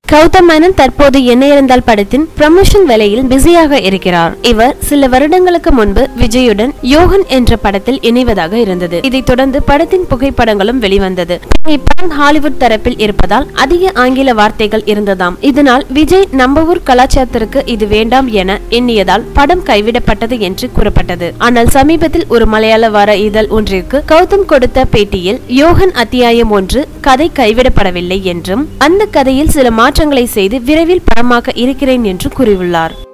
கௌதம் மேனன் தற்போது என்ன இருந்தால் படத்தின் ப்ரமோஷன் வேலையில் பிஸியாக இருக்கிறார் இவர் சில வருடங்களுக்கு முன்பு விஜயுடன் யோகன் என்ற படத்தில் இணைவதாக இருந்தது இதைத் தொடர்ந்து படத்தின் புகைப்படங்களும் வெளிவந்தது இப்படம் ஹாலிவுட் தரப்பில் இருப்பதால் அதிக ஆங்கில வார்த்தைகள் இருந்ததாம் இதனால் விஜய் நம்ம ஊர் கலாச்சாரத்திற்கு இது வேண்டாம் என எண்ணியதால் படம் கைவிடப்பட்டது என்று கூறப்பட்டது ஆனால் சமீபத்தில் ஒரு மலையாள வார இதழ் ஒன்றிற்கு கௌதம் கொடுத்த பேட்டியில் யோகன் அத்தியாயம் ஒன்று கதை கைவிடப்படவில்லை என்றும் அந்த கதையில் சில மாற்றங்களை செய்து விரைவில் படமாக்க இருக்கிறேன் என்று கூறியுள்ளார்